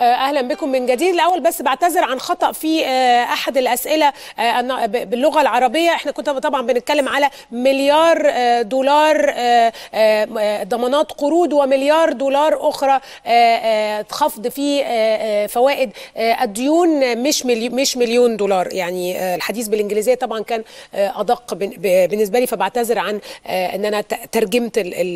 اهلا بكم من جديد الاول بس بعتذر عن خطا في احد الاسئله باللغه العربيه احنا كنا طبعا بنتكلم على مليار دولار ضمانات قروض ومليار دولار اخرى خفض في فوائد الديون مش مش مليون دولار يعني الحديث بالانجليزيه طبعا كان ادق بالنسبه لي فبعتذر عن ان انا ترجمت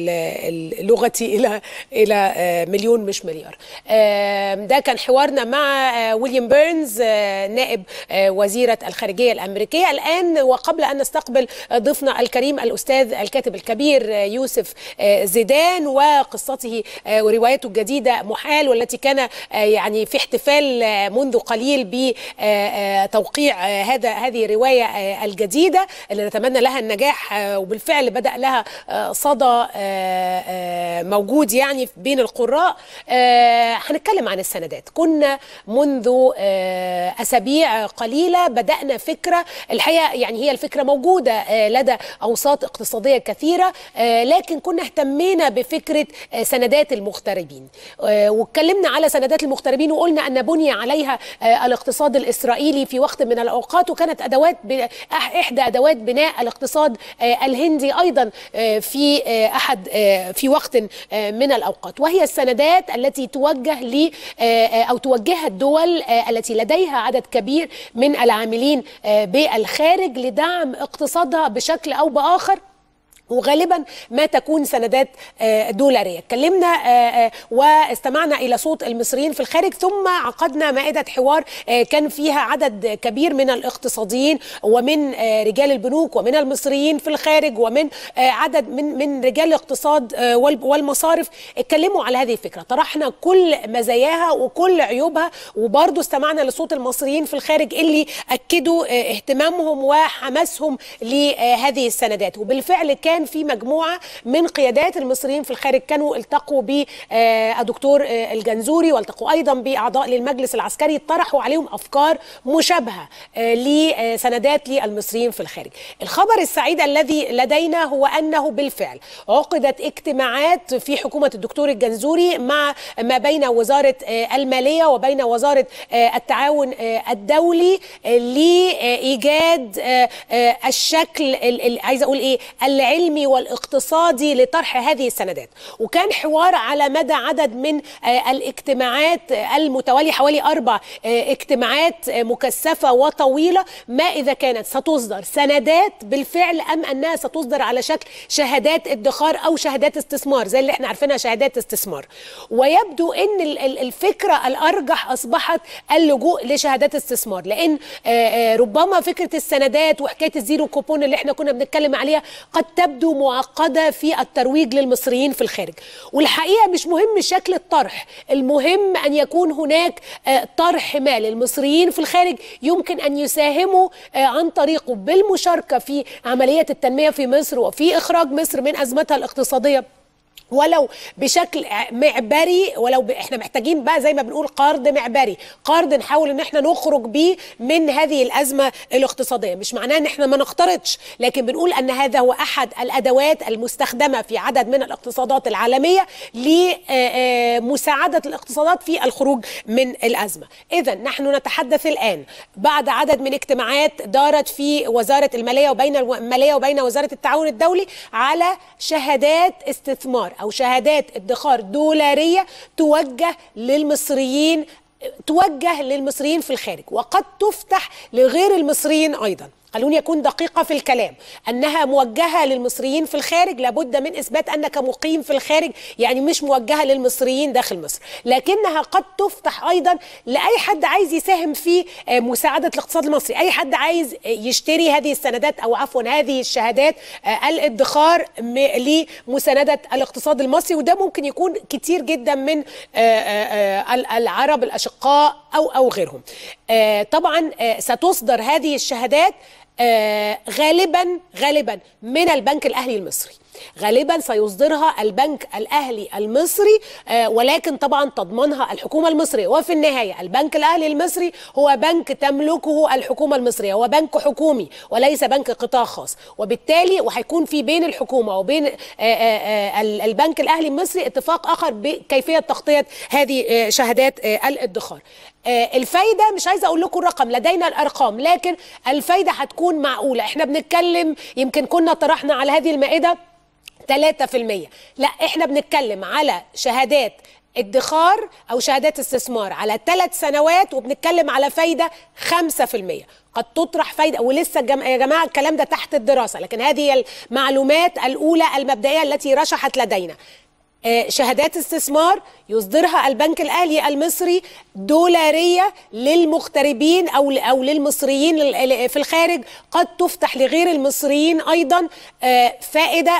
لغتي الى الى مليون مش مليار ده كان حوارنا مع ويليام بيرنز نائب وزيرة الخارجية الأمريكية الآن وقبل أن نستقبل ضيفنا الكريم الأستاذ الكاتب الكبير يوسف زيدان وقصته وروايته الجديدة محال والتي كان يعني في احتفال منذ قليل بتوقيع هذا هذه الرواية الجديدة اللي نتمنى لها النجاح وبالفعل بدأ لها صدى موجود يعني بين القراء هنتكلم عن السندات كنا منذ أسابيع قليلة بدأنا فكرة الحقيقة يعني هي الفكرة موجودة لدى أوساط اقتصادية كثيرة لكن كنا اهتمينا بفكرة سندات المغتربين واتكلمنا على سندات المغتربين وقلنا أن بني عليها الاقتصاد الإسرائيلي في وقت من الأوقات وكانت أدوات إحدى أدوات بناء الاقتصاد الهندي أيضا في أحد في وقت من الأوقات وهي السندات التي توجه ل او توجهها الدول التي لديها عدد كبير من العاملين بالخارج لدعم اقتصادها بشكل او باخر وغالبا ما تكون سندات دولاريه اتكلمنا واستمعنا الى صوت المصريين في الخارج ثم عقدنا مائده حوار كان فيها عدد كبير من الاقتصاديين ومن رجال البنوك ومن المصريين في الخارج ومن عدد من من رجال الاقتصاد والمصارف اتكلموا على هذه الفكره طرحنا كل مزاياها وكل عيوبها وبرضه استمعنا لصوت المصريين في الخارج اللي اكدوا اهتمامهم وحماسهم لهذه السندات وبالفعل كان كان في مجموعه من قيادات المصريين في الخارج كانوا التقوا بالدكتور الجنزوري والتقوا ايضا باعضاء للمجلس العسكري طرحوا عليهم افكار مشابهه لسندات للمصريين في الخارج. الخبر السعيد الذي لدينا هو انه بالفعل عقدت اجتماعات في حكومه الدكتور الجنزوري مع ما بين وزاره الماليه وبين وزاره التعاون الدولي لايجاد الشكل عايزه اقول ايه العلمي العلمي والاقتصادي لطرح هذه السندات وكان حوار على مدى عدد من الاجتماعات المتوالية حوالي أربع اجتماعات مكثفة وطويلة ما إذا كانت ستصدر سندات بالفعل أم أنها ستصدر على شكل شهادات ادخار أو شهادات استثمار زي اللي احنا عارفينها شهادات استثمار ويبدو أن الفكرة الأرجح أصبحت اللجوء لشهادات استثمار لأن ربما فكرة السندات وحكاية الزيرو كوبون اللي احنا كنا بنتكلم عليها قد تبدو معقده في الترويج للمصريين في الخارج والحقيقه مش مهم شكل الطرح المهم ان يكون هناك طرح ما للمصريين في الخارج يمكن ان يساهموا عن طريقه بالمشاركه في عمليه التنميه في مصر وفي اخراج مصر من ازمتها الاقتصاديه ولو بشكل معبري ولو ب... احنا محتاجين بقى زي ما بنقول قرض معبري قرض نحاول ان احنا نخرج بيه من هذه الازمه الاقتصاديه مش معناه ان احنا ما نقترضش لكن بنقول ان هذا هو احد الادوات المستخدمه في عدد من الاقتصادات العالميه لمساعده الاقتصادات في الخروج من الازمه اذا نحن نتحدث الان بعد عدد من اجتماعات دارت في وزاره الماليه وبين الماليه وبين وزاره التعاون الدولي على شهادات استثمار او شهادات ادخار دولاريه توجه للمصريين توجه للمصريين في الخارج وقد تفتح لغير المصريين ايضا خلوني اكون دقيقه في الكلام انها موجهه للمصريين في الخارج لابد من اثبات انك مقيم في الخارج يعني مش موجهه للمصريين داخل مصر لكنها قد تفتح ايضا لاي حد عايز يساهم في مساعده الاقتصاد المصري اي حد عايز يشتري هذه السندات او عفوا هذه الشهادات الادخار لمسانده الاقتصاد المصري وده ممكن يكون كتير جدا من العرب الاشقاء او او غيرهم طبعا ستصدر هذه الشهادات آه غالبا غالبا من البنك الاهلي المصري غالبا سيصدرها البنك الاهلي المصري آه، ولكن طبعا تضمنها الحكومه المصريه وفي النهايه البنك الاهلي المصري هو بنك تملكه الحكومه المصريه هو بنك حكومي وليس بنك قطاع خاص وبالتالي وهيكون في بين الحكومه وبين آه، آه، آه، ال- البنك الاهلي المصري اتفاق اخر بكيفيه تغطيه هذه آه، شهادات آه، الادخار آه، الفايده مش عايزه اقول لكم الرقم لدينا الارقام لكن الفايده هتكون معقوله احنا بنتكلم يمكن كنا طرحنا على هذه المائده 3% لا احنا بنتكلم على شهادات ادخار او شهادات استثمار على ثلاث سنوات وبنتكلم على فايده 5% قد تطرح فايده ولسه جم... يا جماعه الكلام ده تحت الدراسه لكن هذه هي المعلومات الاولى المبدئيه التي رشحت لدينا آه، شهادات استثمار يصدرها البنك الاهلي المصري دولاريه للمغتربين او او للمصريين ال- في الخارج قد تفتح لغير المصريين ايضا آه، فائده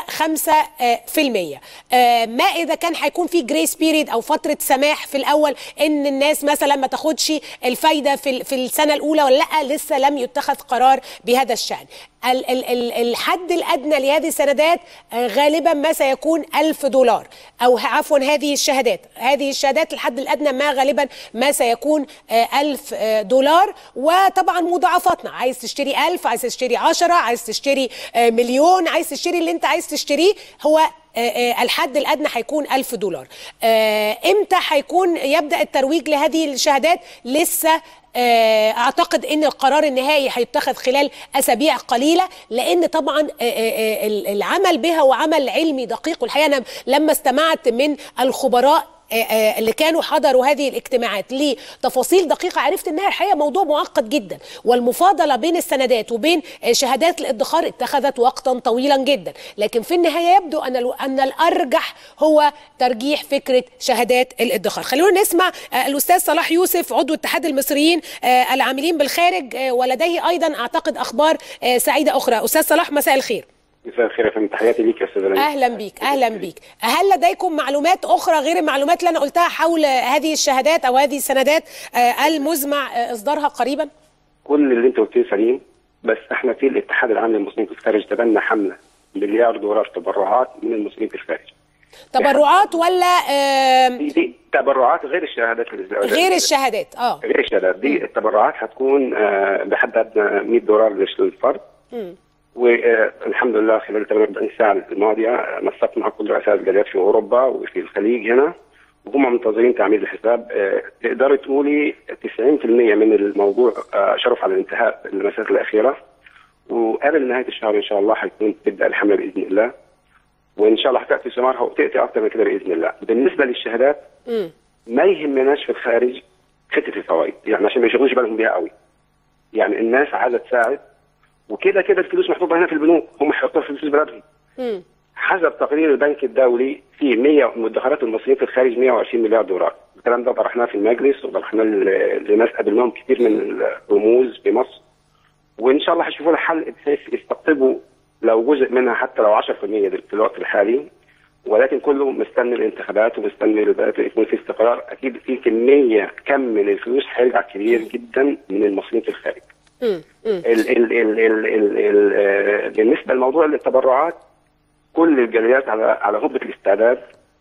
5% آه، ما اذا كان هيكون في جريس بيريد او فتره سماح في الاول ان الناس مثلا ما تاخدش الفايده في ال- في السنه الاولى ولا لا لسه لم يتخذ قرار بهذا الشان ال- ال- ال- الحد الادنى لهذه السندات آه، غالبا ما سيكون ألف دولار او ه- عفوا هذه الشهادات هذه الشهادات الحد الادنى ما غالبا ما سيكون آه، ألف آه، دولار وطبعا مضاعفاتنا عايز تشتري ألف عايز تشتري عشرة عايز تشتري آه، مليون عايز تشتري اللي انت عايز تشتريه هو آه، آه، الحد الادنى هيكون ألف دولار آه، امتى هيكون يبدا الترويج لهذه الشهادات لسه آه، اعتقد ان القرار النهائي هيتخذ خلال اسابيع قليله لان طبعا آه، آه، آه، العمل بها هو عمل علمي دقيق والحقيقه انا لما استمعت من الخبراء آه، آه، اللي كانوا حضروا هذه الاجتماعات لتفاصيل دقيقه عرفت انها الحقيقه موضوع معقد جدا والمفاضله بين السندات وبين آه، شهادات الادخار اتخذت وقتا طويلا جدا لكن في النهايه يبدو ان ال- ان الارجح هو ترجيح فكره شهادات الادخار خلونا نسمع آه، الاستاذ صلاح يوسف عضو اتحاد المصريين آه، العاملين بالخارج آه، ولديه ايضا اعتقد اخبار آه، سعيده اخرى استاذ صلاح مساء الخير مساء الخير يا فندم تحياتي ليك يا استاذ رنين اهلا بيك اهلا بيك هل لديكم معلومات اخرى غير المعلومات اللي انا قلتها حول هذه الشهادات او هذه السندات آه، المزمع آه، اصدارها قريبا كل اللي انت قلتيه سليم بس احنا في الاتحاد العام للمسلمين في الخارج تبنى حمله مليار دولار تبرعات من المسلمين في الخارج تبرعات ولا آه، دي, دي تبرعات غير الشهادات اللي- غير الشهادات اه غير الشهادات دي التبرعات هتكون آه، بحد ادنى 100 دولار للفرد والحمد لله خلال 48 ساعه الماضيه نسقت مع كل رؤساء الجاليات في اوروبا وفي الخليج هنا وهم منتظرين تعميد الحساب آه، تقدري تقولي 90% من الموضوع آه، شرف على الانتهاء المسافه الاخيره وقبل نهايه الشهر ان شاء الله حيكون تبدا الحمله باذن الله وان شاء الله هتاتي ثمارها وتاتي اكثر من كده باذن الله بالنسبه للشهادات مم. ما يهمناش في الخارج حته الفوائد يعني عشان ما يشغلوش بالهم بيها قوي يعني الناس عايزه تساعد وكده كده الفلوس محطوطه هنا في البنوك هم هيحطوها في فلوس بلدهم مم. حسب تقرير البنك الدولي في 100 مدخرات المصريين في الخارج 120 مليار دولار الكلام ده طرحناه في المجلس وطرحناه ل- لناس قابلناهم كتير من الرموز في مصر وان شاء الله هيشوفوا لها حل بحيث يستقطبوا لو جزء منها حتى لو 10% دل- في الوقت الحالي ولكن كله مستني الانتخابات ومستني البلد يكون في استقرار اكيد في كميه كم من الفلوس هيرجع كبير جدا من المصريين في الخارج. مم. مم. ال ال ال ال ال ال آه، بالنسبه لموضوع التبرعات كل الجاليات على على هبه الاستعداد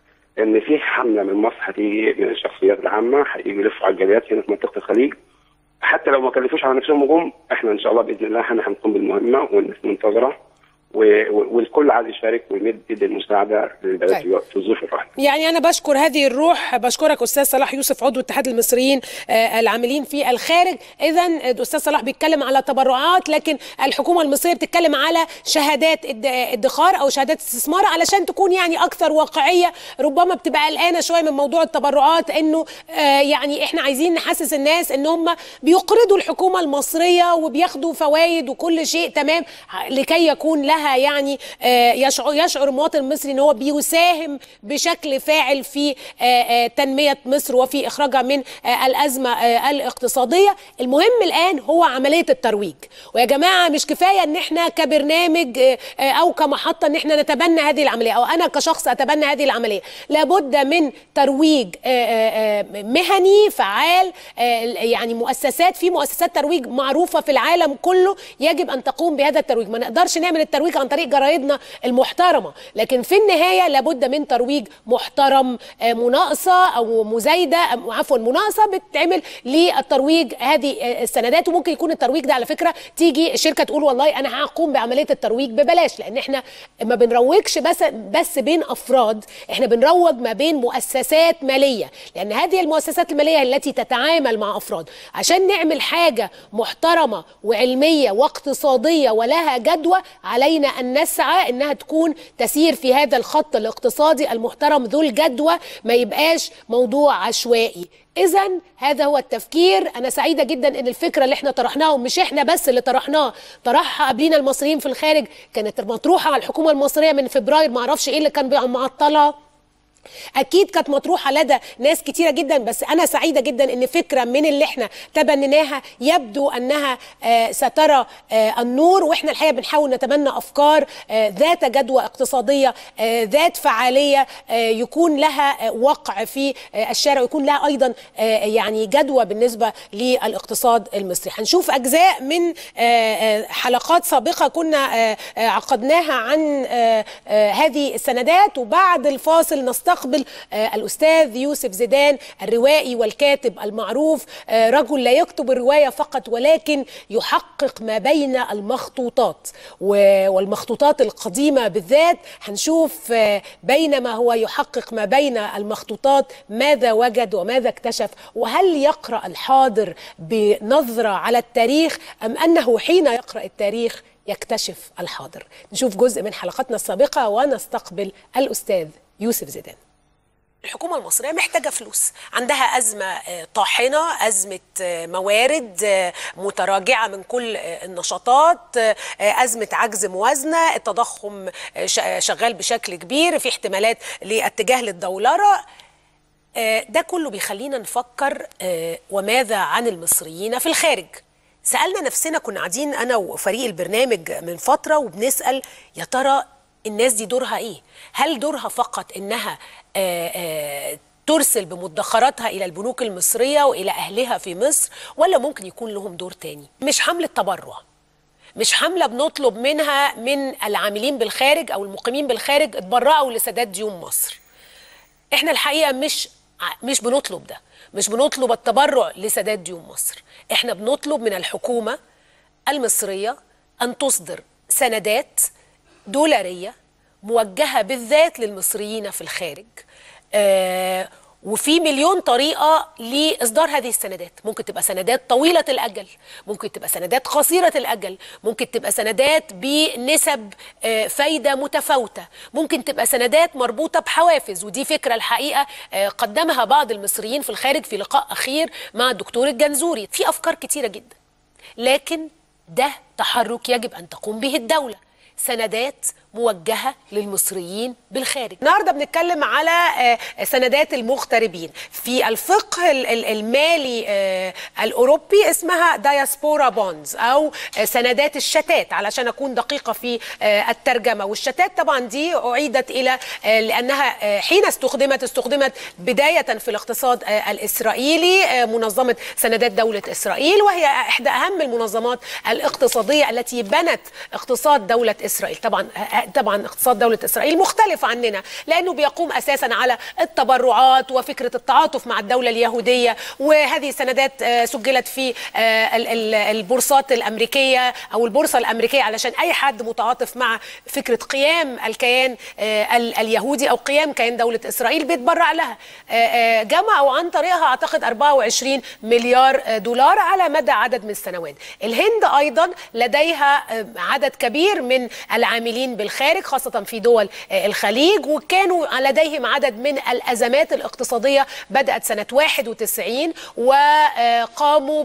ان في حمله من مصر هتيجي من الشخصيات العامه هيجوا يلفوا على الجاليات هنا في منطقه الخليج حتى لو ما كلفوش على نفسهم هجوم احنا ان شاء الله باذن الله احنا هنقوم بالمهمه والناس منتظره و- و- والكل عايز يشارك ويمد ايد المساعده للبلد طيب. في وقت- في الظروف الراهنه. يعني انا بشكر هذه الروح بشكرك استاذ صلاح يوسف عضو اتحاد المصريين آه، العاملين في الخارج اذا الاستاذ صلاح بيتكلم على تبرعات لكن الحكومه المصريه بتتكلم على شهادات اد- ادخار او شهادات استثمار علشان تكون يعني اكثر واقعيه ربما بتبقى قلقانه شويه من موضوع التبرعات انه آه، يعني احنا عايزين نحسس الناس ان هم بيقرضوا الحكومه المصريه وبياخدوا فوائد وكل شيء تمام لكي يكون لها يعني آه، يشعر يشعر المواطن المصري ان هو بيساهم بشكل فاعل في آه، آه، تنميه مصر وفي اخراجها من آه، الازمه آه، الاقتصاديه المهم الان هو عمليه الترويج ويا جماعه مش كفايه ان احنا كبرنامج آه، آه، او كمحطه ان احنا نتبنى هذه العمليه او انا كشخص اتبنى هذه العمليه لابد من ترويج آه، آه، آه، مهني فعال آه، يعني مؤسسات في مؤسسات ترويج معروفه في العالم كله يجب ان تقوم بهذا الترويج ما نقدرش نعمل الترويج الترويج عن طريق جرايدنا المحترمه لكن في النهايه لابد من ترويج محترم آه، مناقصه او مزايده أم- عفوا مناقصه بتتعمل للترويج هذه آه، السندات وممكن يكون الترويج ده على فكره تيجي الشركه تقول والله انا هقوم بعمليه الترويج ببلاش لان احنا ما بنروجش بس بس بين افراد احنا بنروج ما بين مؤسسات ماليه لان هذه المؤسسات الماليه التي تتعامل مع افراد عشان نعمل حاجه محترمه وعلميه واقتصاديه ولها جدوى علينا ان نسعى انها تكون تسير في هذا الخط الاقتصادي المحترم ذو الجدوى ما يبقاش موضوع عشوائي اذا هذا هو التفكير انا سعيده جدا ان الفكره اللي احنا طرحناها ومش احنا بس اللي طرحناها طرحها قبلينا المصريين في الخارج كانت مطروحه على الحكومه المصريه من فبراير ما اعرفش ايه اللي كان معطلها اكيد كانت مطروحه لدى ناس كتيره جدا بس انا سعيده جدا ان فكره من اللي احنا تبنيناها يبدو انها آه، سترى آه، النور واحنا الحقيقه بنحاول نتبنى افكار آه، ذات جدوى اقتصاديه آه، ذات فعاليه آه، يكون لها آه، وقع في آه، الشارع ويكون لها ايضا آه، يعني جدوى بالنسبه للاقتصاد المصري هنشوف اجزاء من آه، آه، حلقات سابقه كنا آه، آه، عقدناها عن آه، آه، هذه السندات وبعد الفاصل نستقبل آه، الاستاذ يوسف زيدان الروائي والكاتب المعروف آه، رجل لا يكتب الروايه فقط ولكن يحقق ما بين المخطوطات و- والمخطوطات القديمه بالذات هنشوف آه، بينما هو يحقق ما بين المخطوطات ماذا وجد وماذا اكتشف وهل يقرا الحاضر بنظره على التاريخ ام انه حين يقرا التاريخ يكتشف الحاضر نشوف جزء من حلقتنا السابقه ونستقبل الاستاذ يوسف زيدان الحكومة المصرية محتاجة فلوس عندها أزمة آه، طاحنة أزمة آه، موارد آه، متراجعة من كل آه، النشاطات آه، آه، أزمة عجز موازنة التضخم آه، ش- آه، شغال بشكل كبير في احتمالات لاتجاه للدولارة آه، ده كله بيخلينا نفكر آه، وماذا عن المصريين في الخارج سألنا نفسنا كنا قاعدين أنا وفريق البرنامج من فترة وبنسأل يا ترى الناس دي دورها إيه؟ هل دورها فقط إنها آه، آه، ترسل بمدخراتها إلى البنوك المصرية وإلى أهلها في مصر ولا ممكن يكون لهم دور تاني؟ مش حملة تبرع مش حملة بنطلب منها من العاملين بالخارج أو المقيمين بالخارج اتبرعوا لسداد ديون مصر احنا الحقيقه مش مش بنطلب ده مش بنطلب التبرع لسداد ديون مصر احنا بنطلب من الحكومه المصريه ان تصدر سندات دولاريه موجهه بالذات للمصريين في الخارج آه وفي مليون طريقة لإصدار هذه السندات ممكن تبقى سندات طويلة الأجل ممكن تبقى سندات قصيرة الأجل ممكن تبقى سندات بنسب آه، فايدة متفاوتة ممكن تبقى سندات مربوطة بحوافز ودي فكرة الحقيقة آه، قدمها بعض المصريين في الخارج في لقاء أخير مع الدكتور الجنزوري في أفكار كتيرة جدا لكن ده تحرك يجب أن تقوم به الدولة سندات موجهة للمصريين بالخارج النهاردة بنتكلم على آه، سندات المغتربين في الفقه ال- ال- المالي آه، الأوروبي اسمها دايسبورا بونز أو آه، سندات الشتات علشان أكون دقيقة في آه، الترجمة والشتات طبعا دي أعيدت إلى آه، لأنها آه، حين استخدمت استخدمت بداية في الاقتصاد آه، الإسرائيلي آه، منظمة سندات دولة إسرائيل وهي إحدى أهم المنظمات الاقتصادية التي بنت اقتصاد دولة إسرائيل طبعا طبعا اقتصاد دولة إسرائيل مختلف عننا لأنه بيقوم أساسا على التبرعات وفكرة التعاطف مع الدولة اليهودية وهذه السندات آه، سجلت في آه، ال- ال- البورصات الأمريكية أو البورصة الأمريكية علشان أي حد متعاطف مع فكرة قيام الكيان آه، ال- اليهودي أو قيام كيان دولة إسرائيل بيتبرع لها آه، آه، جمعوا عن طريقها أعتقد 24 مليار آه، دولار على مدى عدد من السنوات الهند أيضا لديها آه، عدد كبير من العاملين بالخارج خاصة في دول آه، الخليج وكانوا لديهم عدد من الأزمات الاقتصادية بدأت سنة 91 وقاموا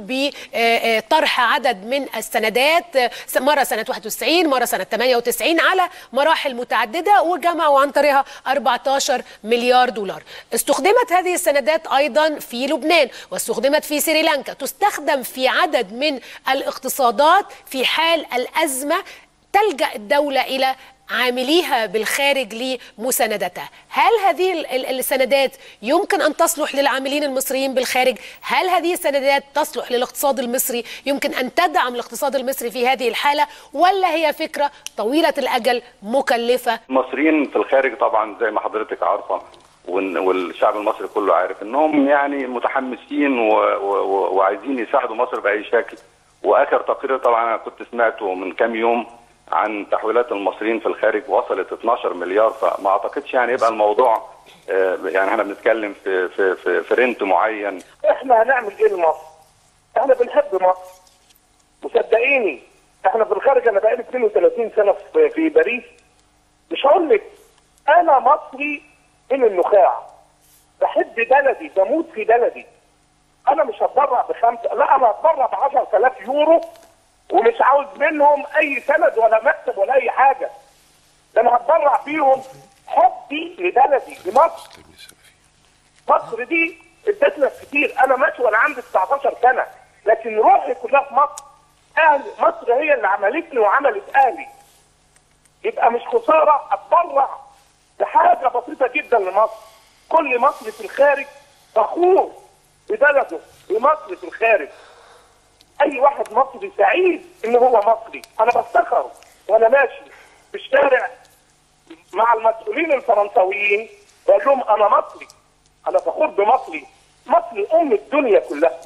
بطرح عدد من السندات آه، مرة سنة 91 مرة سنة 98 على مراحل متعددة وجمعوا عن طريقها 14 مليار دولار استخدمت هذه السندات أيضا في لبنان واستخدمت في سريلانكا تستخدم في عدد من الاقتصادات في حال الأزمة تلجا الدوله الى عامليها بالخارج لمساندتها هل هذه ال- ال- السندات يمكن أن تصلح للعاملين المصريين بالخارج هل هذه السندات تصلح للاقتصاد المصري يمكن أن تدعم الاقتصاد المصري في هذه الحالة ولا هي فكرة طويلة الأجل مكلفة المصريين في الخارج طبعا زي ما حضرتك عارفه وال- والشعب المصري كله عارف انهم يعني متحمسين و... و... وعايزين يساعدوا مصر باي شكل واخر تقرير طبعا انا كنت سمعته من كام يوم عن تحويلات المصريين في الخارج وصلت 12 مليار فما اعتقدش يعني يبقى الموضوع آه، يعني احنا بنتكلم في في في, في رنت معين احنا هنعمل ايه لمصر؟ احنا بنحب مصر وصدقيني احنا في الخارج انا بقالي 32 سنه في, في باريس مش هقول لك انا مصري من النخاع بحب بلدي بموت في بلدي انا مش هتبرع بخمسه لا انا هتبرع ب 10000 يورو ومش عاوز منهم اي سند ولا مكتب ولا اي حاجه ده انا هتبرع بيهم حبي لبلدي لمصر مصر دي ادتنا كتير انا ماشي وانا عندي 19 سنه لكن روحي كلها في مصر اهل مصر هي اللي عملتني وعملت اهلي يبقى مش خساره اتبرع بحاجه بسيطه جدا لمصر كل مصري في الخارج فخور ببلده بمصر في الخارج اي واحد مصري سعيد ان هو مصري انا بفتخر وانا ماشي في الشارع مع المسؤولين الفرنسويين بقول لهم انا مصري انا فخور بمصري مصر ام الدنيا كلها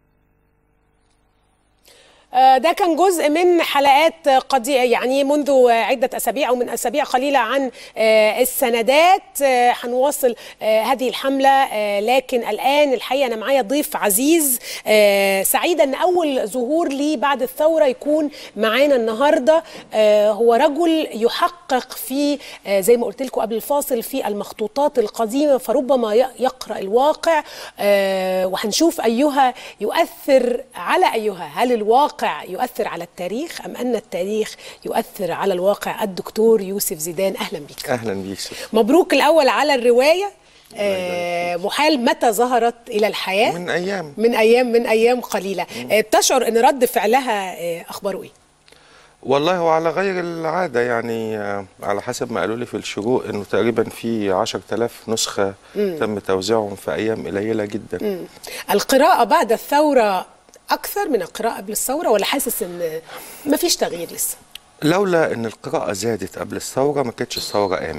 آه، ده كان جزء من حلقات قضية يعني منذ عدة أسابيع أو من أسابيع قليلة عن آه، السندات آه، هنواصل آه، هذه الحملة آه، لكن الآن الحقيقة أنا معايا ضيف عزيز آه، سعيدة أن أول ظهور لي بعد الثورة يكون معانا النهاردة آه، هو رجل يحقق في آه، زي ما قلت لكم قبل الفاصل في المخطوطات القديمة فربما ي- يقرأ الواقع آه، وهنشوف أيها يؤثر على أيها هل الواقع يؤثر على التاريخ أم أن التاريخ يؤثر على الواقع الدكتور يوسف زيدان أهلا بك اهلا بيك شكرا. مبروك الأول على الرواية آه، محال متى ظهرت إلى الحياة من ايام من أيام من أيام قليلة آه، بتشعر أن رد فعلها آه، أخباره إيه والله هو على غير العاده يعني آه، على حسب ما قالوا لي في الشروق انه تقريبا في 10000 نسخه تم توزيعهم في ايام قليله جدا القراءة بعد الثورة أكثر من القراءة قبل الثورة ولا حاسس أن ما فيش تغيير لسه لولا ان القراءه زادت قبل الثوره ما كانتش الثوره قامت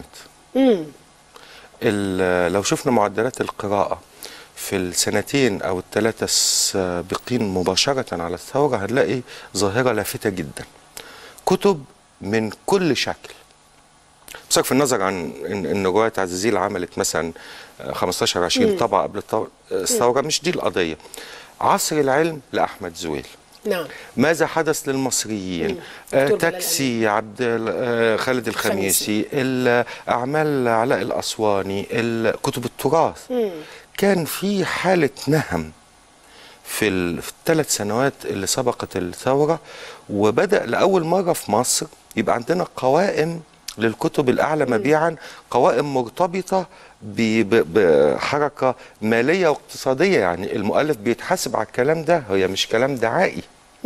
ال- لو شفنا معدلات القراءه في السنتين او الثلاثه السابقين مباشره على الثوره هنلاقي ظاهره لافته جدا كتب من كل شكل بصرف النظر عن ان ان روايه عزيزيل عملت مثلا آه، 15 20 طبعه قبل الثور- الثوره مش دي القضيه عصر العلم لاحمد زويل نعم ماذا حدث للمصريين دكتور آه جلال تاكسي عبد ال- آه خالد الخميسي ال- اعمال علاء الاسواني ال- كتب التراث كان في حاله نهم في ال- في الثلاث سنوات اللي سبقت الثوره وبدا لاول مره في مصر يبقى عندنا قوائم للكتب الاعلى مبيعا قوائم مرتبطه ب- ب- بحركه ماليه واقتصاديه يعني المؤلف بيتحاسب على الكلام ده هي مش كلام دعائي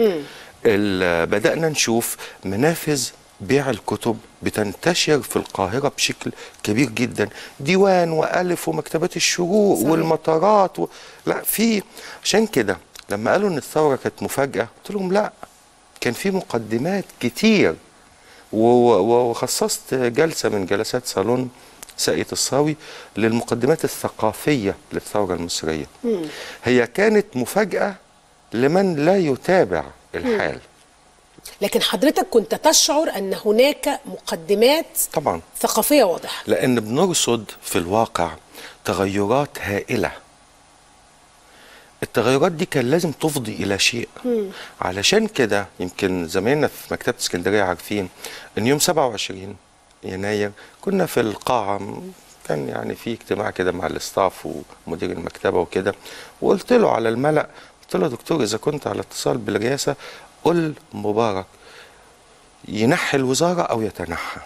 ال- بدأنا نشوف منافذ بيع الكتب بتنتشر في القاهرة بشكل كبير جدا ديوان وألف ومكتبات الشروق صحيح. والمطارات و... لا في عشان كده لما قالوا ان الثورة كانت مفاجأة قلت لهم لا كان في مقدمات كتير و- و- وخصصت جلسة من جلسات صالون ساقية الصاوي للمقدمات الثقافية للثورة المصرية هي كانت مفاجأة لمن لا يتابع الحال لكن حضرتك كنت تشعر أن هناك مقدمات طبعا ثقافية واضحة لأن بنرصد في الواقع تغيرات هائلة التغيرات دي كان لازم تفضي إلى شيء علشان كده يمكن زمايلنا في مكتبة اسكندرية عارفين إن يوم 27 يناير كنا في القاعة كان يعني في اجتماع كده مع الاستاف ومدير المكتبة وكده وقلت له على الملأ قلت له يا دكتور إذا كنت على اتصال بالرئاسة قل مبارك ينحي الوزارة أو يتنحى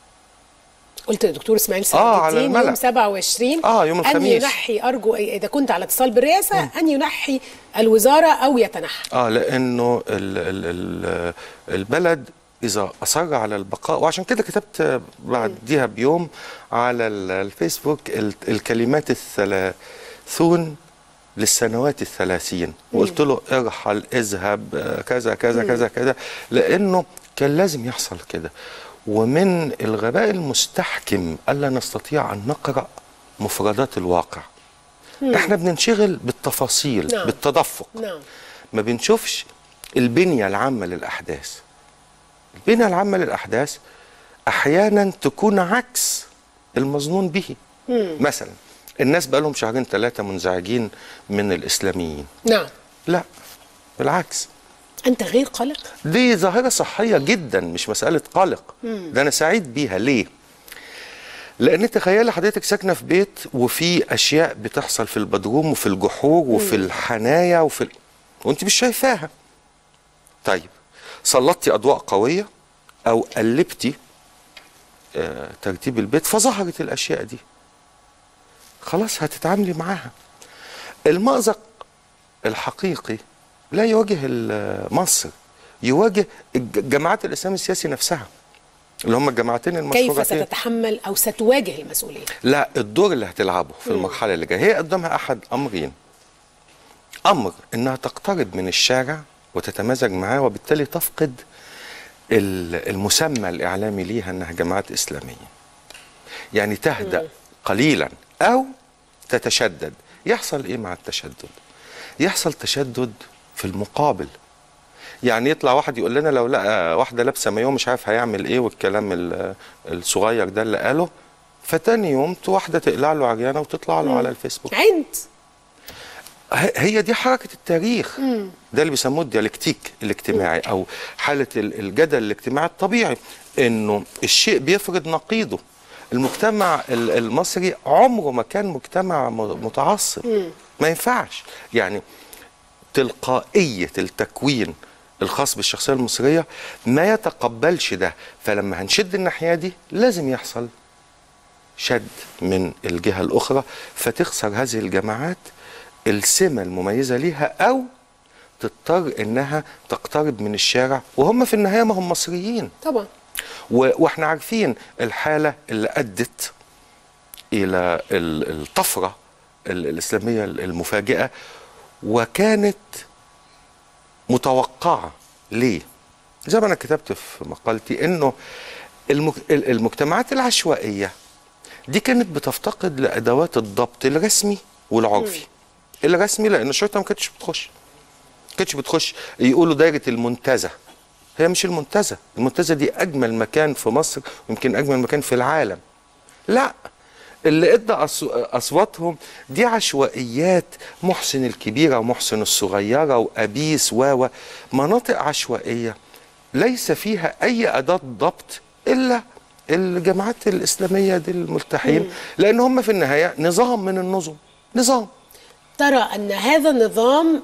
قلت للدكتور اسماعيل سعيد آه، على الدين الملأ. يوم 27 آه، يوم أن الخميس. ينحي أرجو إذا كنت على اتصال بالرئاسة أن ينحي الوزارة أو يتنحى اه لانه ال ال ال البلد اذا اصر على البقاء وعشان كده كتبت بعديها بيوم على ال- الفيسبوك ال- الكلمات الثلاثون للسنوات الثلاثين وقلت له ارحل اذهب آه، كذا كذا كذا كذا لانه كان لازم يحصل كده ومن الغباء المستحكم الا نستطيع ان نقرا مفردات الواقع احنا بننشغل بالتفاصيل نعم. بالتدفق نعم ما بنشوفش البنية العامة للأحداث البنية العامة للأحداث أحيانا تكون عكس المظنون به مثلا الناس بقى لهم شهرين ثلاثة منزعجين من الإسلاميين نعم لا بالعكس انت غير قلق دي ظاهرة صحية جدا مش مسألة قلق ده أنا سعيد بيها ليه؟ لأن تخيلي حضرتك ساكنة في بيت وفي أشياء بتحصل في البدروم وفي الجحور وفي الحنايا وفي ال... وأنت مش شايفاها طيب سلطتي أضواء قوية أو قلبتي آه ترتيب البيت فظهرت الأشياء دي خلاص هتتعاملي معاها المأزق الحقيقي لا يواجه ال- مصر يواجه الج- جماعات الاسلام السياسي نفسها اللي هم الجماعتين كيف المشهورتين ستتحمل او ستواجه المسؤوليه لا الدور اللي هتلعبه في المرحله اللي جايه هي قدامها احد امرين امر انها تقترب من الشارع وتتمازج معاه وبالتالي تفقد ال- المسمى الاعلامي ليها انها جماعات اسلاميه يعني تهدأ قليلا او تتشدد يحصل ايه مع التشدد يحصل تشدد في المقابل يعني يطلع واحد يقول لنا لو لقى واحده لابسه مايو مش عارف هيعمل ايه والكلام ال- الصغير ده اللي قاله فتاني يوم تو واحده تقلع له عريانه وتطلع له على الفيسبوك عند ه- هي دي حركه التاريخ ده اللي بيسموه الديالكتيك الاجتماعي او حاله ال- الجدل الاجتماعي الطبيعي انه الشيء بيفرض نقيضه المجتمع ال- المصري عمره ما كان مجتمع م- متعصب ما ينفعش يعني تلقائيه التكوين الخاص بالشخصيه المصريه ما يتقبلش ده فلما هنشد الناحيه دي لازم يحصل شد من الجهه الاخرى فتخسر هذه الجماعات السمه المميزه ليها او تضطر انها تقترب من الشارع وهم في النهايه ما هم مصريين طبعا و- واحنا عارفين الحاله اللي ادت الى ال- الطفره ال- الاسلاميه المفاجئه وكانت متوقعه ليه؟ زي ما انا كتبت في مقالتي انه المك- ال- المجتمعات العشوائيه دي كانت بتفتقد لادوات الضبط الرسمي والعرفي الرسمي لان الشرطه ما كانتش بتخش ما كانتش بتخش يقولوا دايره المنتزه هي مش المنتزه المنتزه دي اجمل مكان في مصر ويمكن اجمل مكان في العالم لا اللي ادى أص- اصواتهم دي عشوائيات محسن الكبيره ومحسن الصغيره وابيس و و مناطق عشوائيه ليس فيها اي اداه ضبط الا الجماعات الاسلاميه دي الملتحين لان هم في النهايه نظام من النظم نظام ترى ان هذا النظام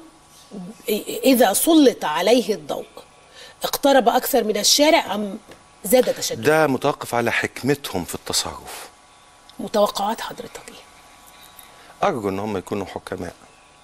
اذا سلط عليه الضوء اقترب اكثر من الشارع ام زاد تشدد ده متوقف على حكمتهم في التصرف متوقعات حضرتك ايه ارجو ان هم يكونوا حكماء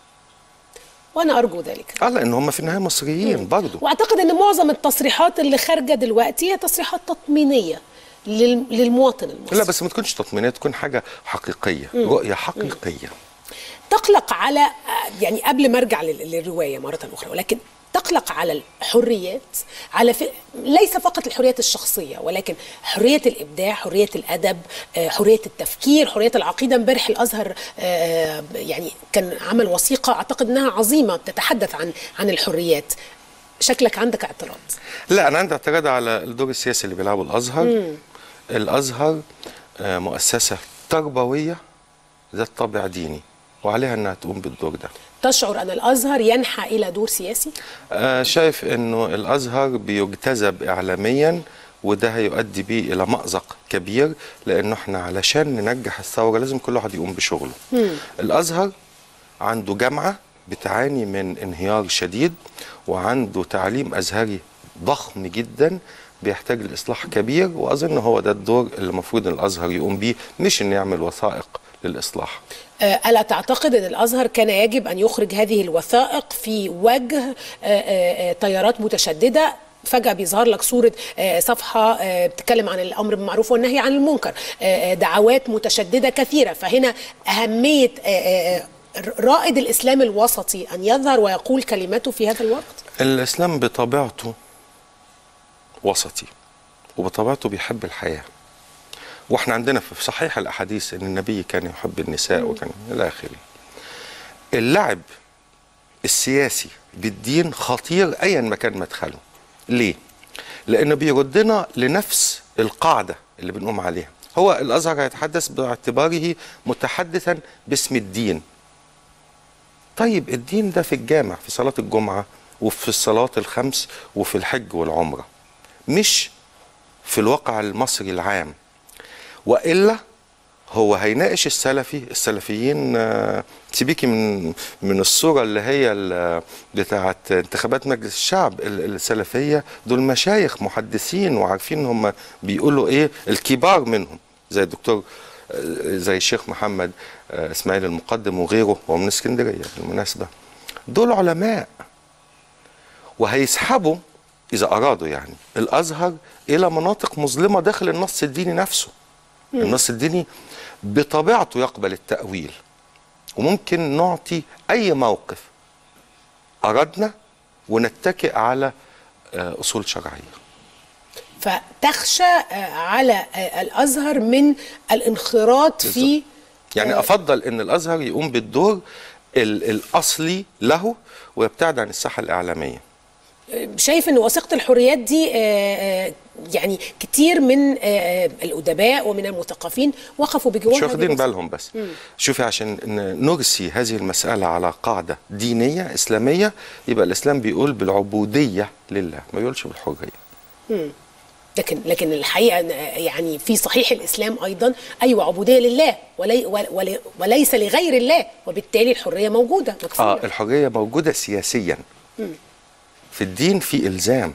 وانا ارجو ذلك اه لان هم في النهايه مصريين برضه واعتقد ان معظم التصريحات اللي خارجه دلوقتي هي تصريحات تطمينيه لل- للمواطن المصري لا بس ما تكونش تطمينيه تكون حاجه حقيقيه رؤيه حقيقيه تقلق على يعني قبل ما ارجع لل- للروايه مره اخرى ولكن تقلق على الحريات على ف... ليس فقط الحريات الشخصيه ولكن حريه الابداع حريه الادب آه، حريه التفكير حريه العقيده امبارح الازهر آه، يعني كان عمل وثيقه اعتقد انها عظيمه بتتحدث عن عن الحريات شكلك عندك اعتراض لا انا عندي اعتراض على الدور السياسي اللي بيلعبه الازهر الازهر آه، مؤسسه تربويه ذات طابع ديني وعليها انها تقوم بالدور ده تشعر ان الازهر ينحى الى دور سياسي آه، شايف انه الازهر بيجتذب اعلاميا وده هيؤدي بيه الى مأزق كبير لانه احنا علشان ننجح الثوره لازم كل واحد يقوم بشغله. الازهر عنده جامعه بتعاني من انهيار شديد وعنده تعليم ازهري ضخم جدا بيحتاج لاصلاح كبير واظن هو ده الدور اللي المفروض ان الازهر يقوم بيه مش انه يعمل وثائق للاصلاح. آه، ألا تعتقد أن الأزهر كان يجب أن يخرج هذه الوثائق في وجه آه، آه، آه، تيارات متشددة فجأة بيظهر لك صورة آه، صفحة آه، بتتكلم عن الأمر بالمعروف والنهي عن المنكر آه، آه، دعوات متشددة كثيرة فهنا أهمية آه، آه، رائد الإسلام الوسطي أن يظهر ويقول كلمته في هذا الوقت الإسلام بطبيعته وسطي وبطبيعته بيحب الحياة واحنا عندنا في صحيح الأحاديث أن النبي كان يحب النساء وكان إلى آخره اللعب السياسي بالدين خطير أيا ما كان مدخله ليه؟ لأنه بيردنا لنفس القاعدة اللي بنقوم عليها هو الأزهر هيتحدث باعتباره متحدثا باسم الدين طيب الدين ده في الجامع في صلاة الجمعة وفي الصلاة الخمس وفي الحج والعمرة مش في الواقع المصري العام وإلا هو هيناقش السلفي السلفيين آه، سيبيكي من من الصورة اللي هي ال- بتاعت انتخابات مجلس الشعب ال- السلفية دول مشايخ محدثين وعارفين هم بيقولوا ايه الكبار منهم زي الدكتور آه، زي الشيخ محمد آه، اسماعيل المقدم وغيره هو من اسكندرية بالمناسبة دول علماء وهيسحبوا إذا أرادوا يعني الأزهر إلى مناطق مظلمة داخل النص الديني نفسه النص الديني بطبيعته يقبل التأويل وممكن نعطي أي موقف أردنا ونتكئ على آه، أصول شرعية فتخشى آه، على آه، الأزهر من الانخراط في يعني آه، أفضل أن الأزهر يقوم بالدور ال- الأصلي له ويبتعد عن الساحة الإعلامية شايف ان وثيقه الحريات دي آه، آه، يعني كتير من آه، آه، الادباء ومن المثقفين وقفوا بجوار مش هذه واخدين الوثيقة. بالهم بس شوفي عشان ن- نرسي هذه المسألة على قاعدة دينية إسلامية يبقى الإسلام بيقول بالعبودية لله ما بيقولش بالحرية لكن لكن الحقيقه إن، آه، يعني في صحيح الاسلام ايضا ايوه عبوديه لله ولي ولي وليس لغير الله وبالتالي الحريه موجوده آه مكفوله الحرية موجودة سياسيا في الدين في إلزام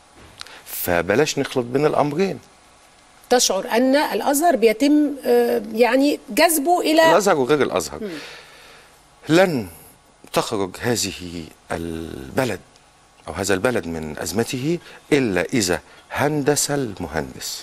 فبلاش نخلط بين الأمرين تشعر ان الازهر بيتم آه، يعني جذبه الى الازهر وغير الازهر لن تخرج هذه البلد او هذا البلد من ازمته الا اذا هندس المهندس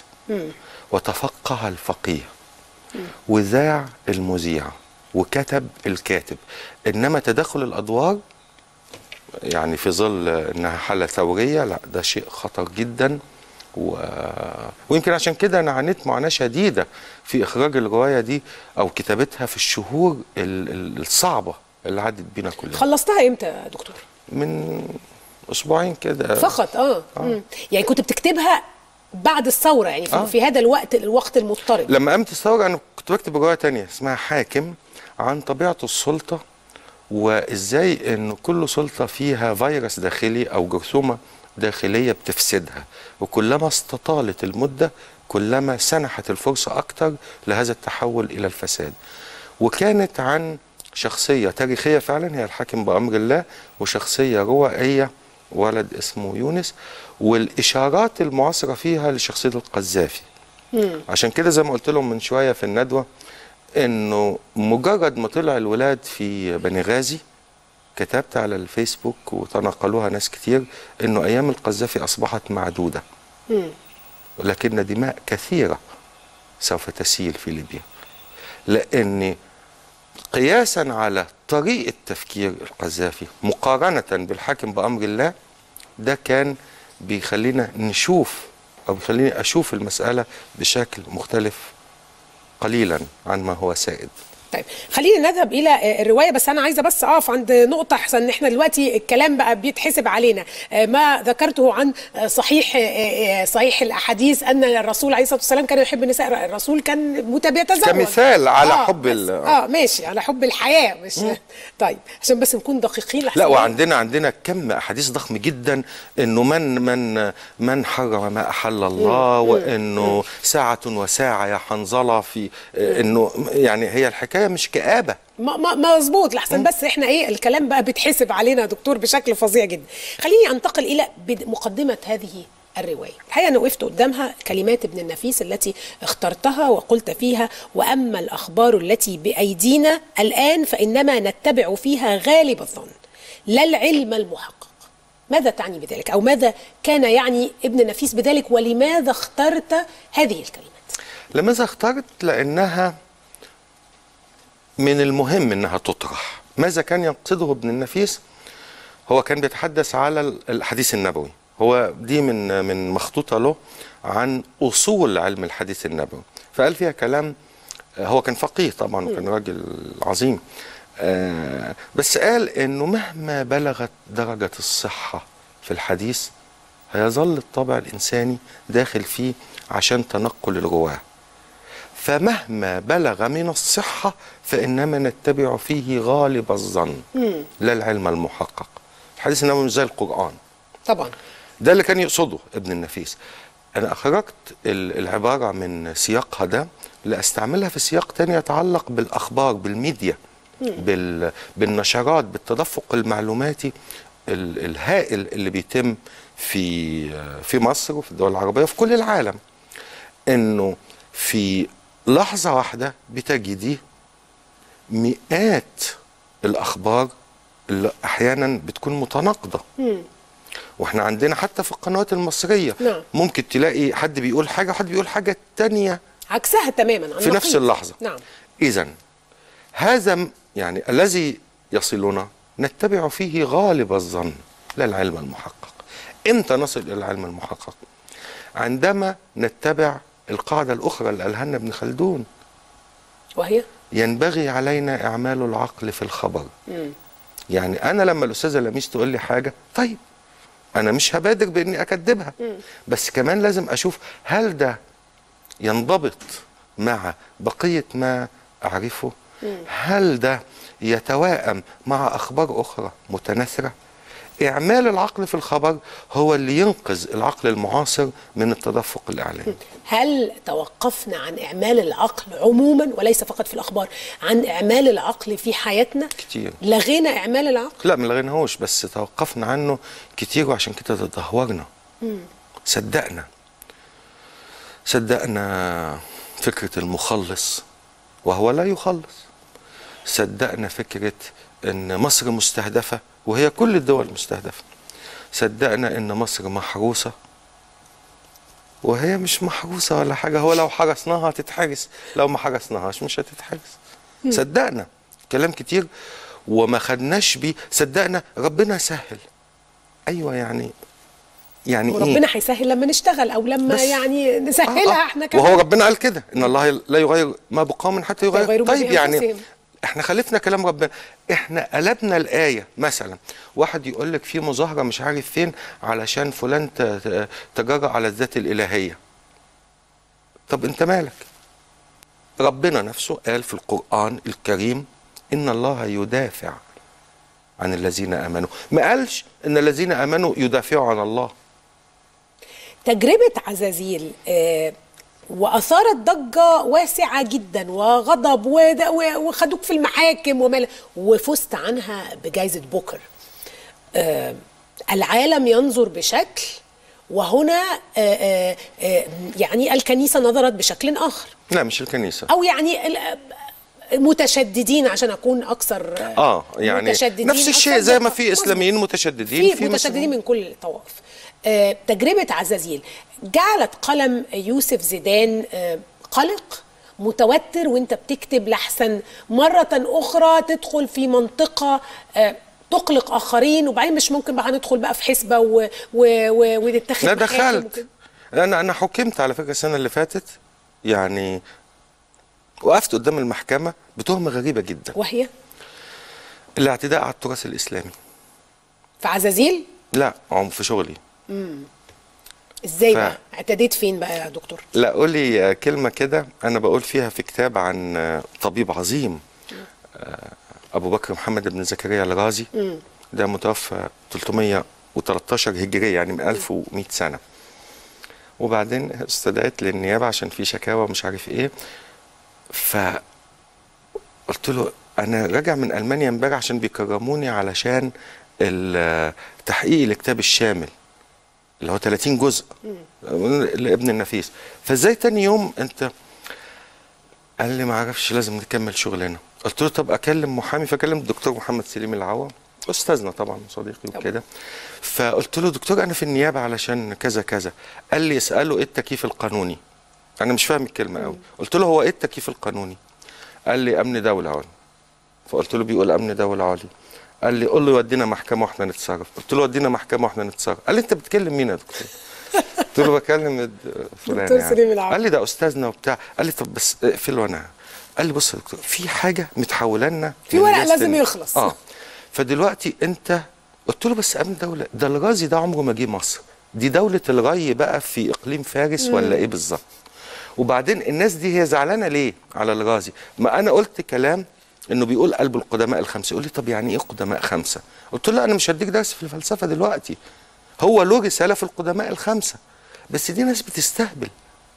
وتفقه الفقيه وذاع المذيع وكتب الكاتب انما تداخل الادوار يعني في ظل انها حاله ثوريه لا ده شيء خطر جدا و... ويمكن عشان كده انا عانيت معاناه شديده في اخراج الروايه دي او كتابتها في الشهور ال... ال- الصعبه اللي عدت بينا كلنا خلصتها امتى يا دكتور من اسبوعين كده فقط اه, آه. يعني كنت بتكتبها بعد الثوره يعني في, آه. في هذا الوقت الوقت المضطرب لما قامت الثوره انا كنت بكتب روايه تانية اسمها حاكم عن طبيعه السلطه وازاي ان كل سلطه فيها فيروس داخلي او جرثومه داخليه بتفسدها وكلما استطالت المده كلما سنحت الفرصه اكتر لهذا التحول الى الفساد وكانت عن شخصيه تاريخيه فعلا هي الحاكم بامر الله وشخصيه روائيه ولد اسمه يونس والاشارات المعاصره فيها لشخصيه القذافي عشان كده زي ما قلت لهم من شويه في الندوه انه مجرد ما طلع الولاد في بني غازي كتبت على الفيسبوك وتناقلوها ناس كتير انه ايام القذافي اصبحت معدوده ولكن دماء كثيره سوف تسيل في ليبيا لان قياسا على طريقه تفكير القذافي مقارنه بالحاكم بامر الله ده كان بيخلينا نشوف او بيخليني اشوف المساله بشكل مختلف قليلا عن ما هو سائد طيب خلينا نذهب الى آه، الروايه بس انا عايزه بس اقف عند نقطه احسن ان احنا دلوقتي الكلام بقى بيتحسب علينا آه، ما ذكرته عن آه، صحيح آه، آه، صحيح الاحاديث ان الرسول عليه الصلاه والسلام كان يحب النساء الرسول كان مت- بيتزوج كمثال على آه، حب بس- ال- اه ماشي على حب الحياه مش طيب عشان بس نكون دقيقين لحسن لا وعندنا عندنا كم احاديث ضخم جدا انه من من من حرم ما احل الله وانه ساعه وساعه يا حنظله في انه يعني هي الحكايه مش كابه ما ما مظبوط لحسن بس احنا ايه الكلام بقى بيتحسب علينا يا دكتور بشكل فظيع جدا خليني انتقل الى بد- مقدمه هذه الروايه الحقيقه انا وقفت قدامها كلمات ابن النفيس التي اخترتها وقلت فيها واما الاخبار التي بايدينا الان فانما نتبع فيها غالب الظن لا العلم المحقق ماذا تعني بذلك او ماذا كان يعني ابن النفيس بذلك ولماذا اخترت هذه الكلمات لماذا اخترت لانها من المهم انها تطرح ماذا كان يقصده ابن النفيس هو كان بيتحدث على الحديث النبوي هو دي من من مخطوطه له عن اصول علم الحديث النبوي فقال فيها كلام هو كان فقيه طبعا وكان راجل عظيم آه، بس قال انه مهما بلغت درجه الصحه في الحديث هيظل الطبع الانساني داخل فيه عشان تنقل الرواه فمهما بلغ من الصحة فإنما نتبع فيه غالب الظن لا العلم المحقق الحديث النبوي مش زي القرآن طبعا ده اللي كان يقصده ابن النفيس أنا أخرجت ال- العبارة من سياقها ده لأستعملها في سياق تاني يتعلق بالأخبار بالميديا بال... بالنشرات بالتدفق المعلوماتي ال... الهائل اللي بيتم في في مصر وفي الدول العربية وفي كل العالم انه في لحظة واحدة بتجدي مئات الأخبار اللي أحيانا بتكون متناقضة واحنا عندنا حتى في القنوات المصرية نعم. ممكن تلاقي حد بيقول حاجة وحد بيقول حاجة تانية عكسها تماما عن في نفس نقيض. اللحظة نعم إذا هذا م- يعني الذي يصلنا نتبع فيه غالب الظن لا العلم المحقق امتى نصل إلى العلم المحقق عندما نتبع القاعدة الأخرى اللي قالها لنا ابن خلدون وهي ينبغي علينا إعمال العقل في الخبر يعني أنا لما الأستاذة لميس تقول لي حاجة طيب أنا مش هبادر بإني أكذبها بس كمان لازم أشوف هل ده ينضبط مع بقية ما أعرفه هل ده يتوائم مع أخبار أخرى متناثرة إعمال العقل في الخبر هو اللي ينقذ العقل المعاصر من التدفق الإعلامي هل توقفنا عن إعمال العقل عموما وليس فقط في الأخبار عن إعمال العقل في حياتنا كتير. لغينا إعمال العقل لا ما لغيناهوش بس توقفنا عنه كتير وعشان كده تدهورنا صدقنا صدقنا فكرة المخلص وهو لا يخلص صدقنا فكرة ان مصر مستهدفة وهي كل الدول مستهدفة صدقنا ان مصر محروسة وهي مش محروسة ولا حاجة هو لو حرسناها هتتحرس لو ما حرسناهاش مش هتتحرس صدقنا كلام كتير وما خدناش بيه صدقنا ربنا سهل ايوه يعني يعني ايه وربنا هيسهل لما نشتغل أو لما بس- يعني نسهلها آه، آه. احنا كمان وهو ربنا قال كده ان الله لا يغير ما بقوم حتى يغير يغيروا ما طيب يعني بأنفسهم. احنا خالفنا كلام ربنا احنا قلبنا الايه مثلا واحد يقول لك في مظاهره مش عارف فين علشان فلان ت- ت- تجرأ على الذات الالهيه طب انت مالك ربنا نفسه قال في القران الكريم ان الله يدافع عن الذين امنوا ما قالش ان الذين امنوا يدافعوا عن الله تجربة عزازيل آه، وأثارت ضجة واسعة جدا وغضب ود- و- وخدوك في المحاكم ومال وفزت عنها بجائزة بوكر آه، العالم ينظر بشكل وهنا آه، آه، آه، يعني الكنيسة نظرت بشكل آخر لا مش الكنيسه أو يعني ال- متشددين عشان أكون أكثر اه يعني متشددين نفس الشيء أكثر زي ما دقة. في مظبوط. اسلاميين متشددين في متشددين مسلمين. من كل الطوائف آه، تجربة عزازيل جعلت قلم يوسف زيدان آه، قلق متوتر وانت بتكتب لحسن مرة أخرى تدخل في منطقة آه، تقلق آخرين وبعدين مش ممكن بقى ندخل بقى في حسبة و- و- و- ونتخذ لا محاكم دخلت وكده. انا انا حكمت على فكره السنه اللي فاتت يعني وقفت قدام المحكمه بتهمه غريبه جدا وهي الاعتداء على التراث الاسلامي في عزازيل لا عم في شغلي ازاي ف- بقى اعتديت فين بقى يا دكتور لا قولي كلمه كده انا بقول فيها في كتاب عن آه، طبيب عظيم آه، ابو بكر محمد بن زكريا الرازي ده متوفى 313 هجريه يعني من 1100 سنه وبعدين استدعيت للنيابه عشان في شكاوى مش عارف ايه ف قلت له انا راجع من المانيا امبارح عشان بيكرموني علشان ال- تحقيق الكتاب الشامل اللي هو 30 جزء لابن النفيس فازاي تاني يوم انت قال لي ما اعرفش لازم نكمل شغلنا قلت له طب اكلم محامي فكلم الدكتور محمد سليم العوام استاذنا طبعا صديقي وكده فقلت له دكتور انا في النيابه علشان كذا كذا قال لي اساله ايه التكييف القانوني انا مش فاهم الكلمه قوي قلت له هو ايه التكييف القانوني قال لي امن دوله عليا فقلت له بيقول امن دوله عليا قال لي قول له يودينا محكمه واحنا نتصرف قلت له ودينا محكمه واحنا نتصرف قال لي انت بتكلم مين يا دكتور قلت له بكلم الد- فلان دكتور يعني. سليم العوض. قال لي ده استاذنا وبتاع قال لي طب بس اقفل وانا قال لي بص يا دكتور في حاجه متحوله لنا في من ورق ليست لازم ال- يخلص. اه فدلوقتي انت قلت له بس امن دوله ده الغازي ده عمره ما جه مصر دي دوله الغي بقى في اقليم فارس ولا ايه بالظبط وبعدين الناس دي هي زعلانه ليه على الغازي ما انا قلت كلام انه بيقول قلب القدماء الخمسه يقول لي طب يعني ايه قدماء خمسه قلت له لا انا مش هديك درس في الفلسفه دلوقتي هو له رساله في القدماء الخمسه بس دي ناس بتستهبل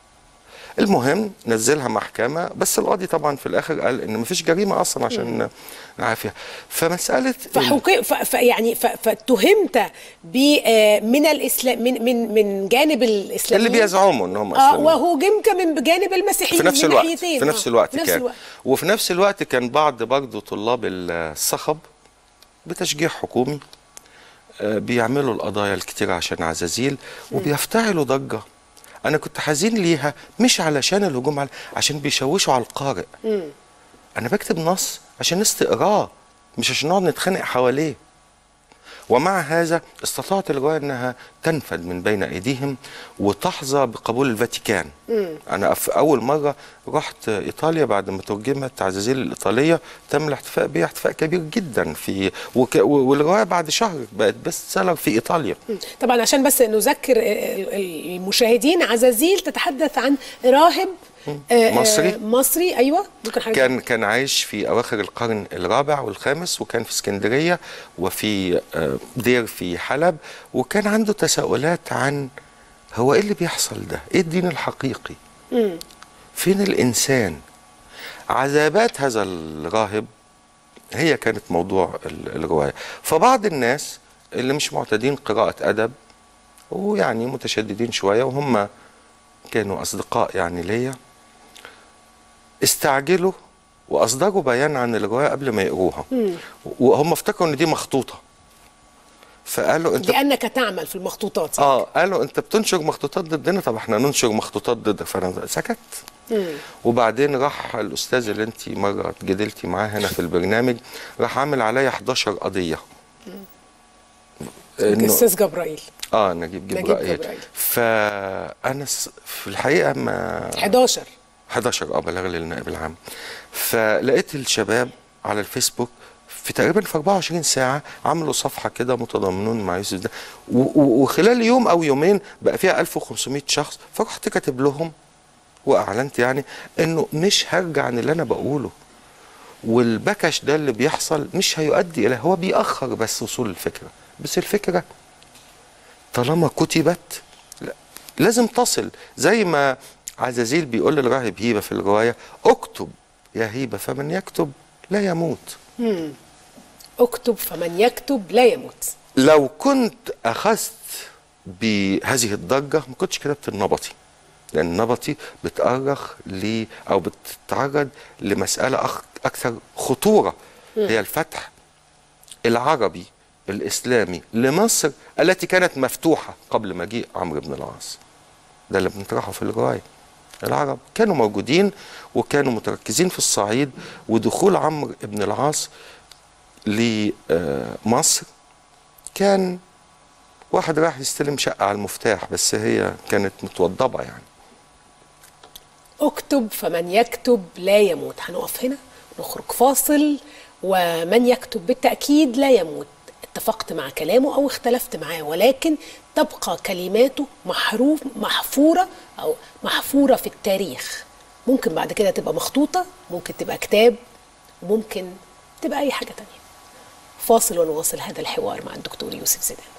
المهم نزلها محكمه بس القاضي طبعا في الاخر قال ان مفيش جريمه اصلا عشان نعافيها فمساله فحقي ف... ف... يعني ف... فاتهمت ب آه، من الاسلام من من من جانب الاسلام اللي بيزعموا ان هم اه اسلاميين وهجمت من بجانب المسيحيين في نفس من الوقت ناحيتين في آه، نفس الوقت في نفس كان الوقت. وفي نفس الوقت كان بعض برضه طلاب الصخب بتشجيع حكومي آه، بيعملوا القضايا الكتير عشان عزازيل وبيفتعلوا ضجة أنا كنت حزين ليها مش علشان الهجوم على عشان بيشوشوا على القارئ أنا بكتب نص عشان الناس تقراه مش عشان نقعد نتخانق حواليه ومع هذا استطاعت الرواية أنها تنفذ من بين أيديهم وتحظى بقبول الفاتيكان أنا في أول مرة رحت إيطاليا بعد ما ترجمت عزازيل الإيطالية تم الاحتفاء بها احتفاء كبير جدا في وك والرواية بعد شهر بقت بيست سيلر في إيطاليا طبعا عشان بس نذكر ال- ال- المشاهدين عزازيل تتحدث عن راهب آه، آه، مصري. مصري ايوه ممكن حضرتك كان كان عايش في اواخر القرن الرابع والخامس وكان في اسكندريه وفي آه، دير في حلب وكان عنده تساؤلات عن هو ايه اللي بيحصل ده؟ ايه الدين الحقيقي؟ فين الانسان؟ عذابات هذا الراهب هي كانت موضوع ال- الروايه فبعض الناس اللي مش معتادين قراءه ادب ويعني متشددين شويه وهم كانوا اصدقاء يعني ليا استعجلوا واصدروا بيان عن الروايه قبل ما يقروها وهم افتكروا ان دي مخطوطه فقالوا انت لانك تعمل في المخطوطات اه قالوا انت بتنشر مخطوطات ضدنا طب احنا ننشر مخطوطات ضدك فانا سكت وبعدين راح الاستاذ اللي انت مره جدلتي معاه هنا في البرنامج راح عامل عليا 11 قضيه إنه- الاستاذ جبرائيل اه نجيب نجيب جبرائيل جبرائيل. فانا س- في الحقيقه ما 11 11 اه بلغ للنائب العام فلقيت الشباب على الفيسبوك في تقريبا في 24 ساعة عملوا صفحة كده متضامنون مع يوسف ده و- و- وخلال يوم أو يومين بقى فيها 1500 شخص فرحت كاتب لهم وأعلنت يعني إنه مش هرجع عن اللي أنا بقوله والبكش ده اللي بيحصل مش هيؤدي إلى هو بيأخر بس وصول الفكرة بس الفكرة طالما كتبت لا لازم تصل زي ما عزازيل بيقول للراهب هيبة في الرواية اكتب يا هيبة فمن يكتب لا يموت اكتب فمن يكتب لا يموت لو كنت أخذت بهذه الضجة ما كنتش كتبت النبطي لأن النبطي بتأرخ ل أو بتتعرض لمسألة أخ أكثر خطورة هي الفتح العربي الإسلامي لمصر التي كانت مفتوحة قبل مجيء عمرو بن العاص ده اللي بنطرحه في الرواية العرب كانوا موجودين وكانوا متركزين في الصعيد ودخول عمرو بن العاص لمصر كان واحد راح يستلم شقة على المفتاح بس هي كانت متوضبة يعني اكتب فمن يكتب لا يموت هنقف هنا نخرج فاصل ومن يكتب بالتأكيد لا يموت اتفقت مع كلامه أو اختلفت معاه ولكن تبقى كلماته محروف محفورة أو محفورة في التاريخ ممكن بعد كده تبقى مخطوطة ممكن تبقى كتاب وممكن تبقى أي حاجة تانية فاصل ونواصل هذا الحوار مع الدكتور يوسف زيدان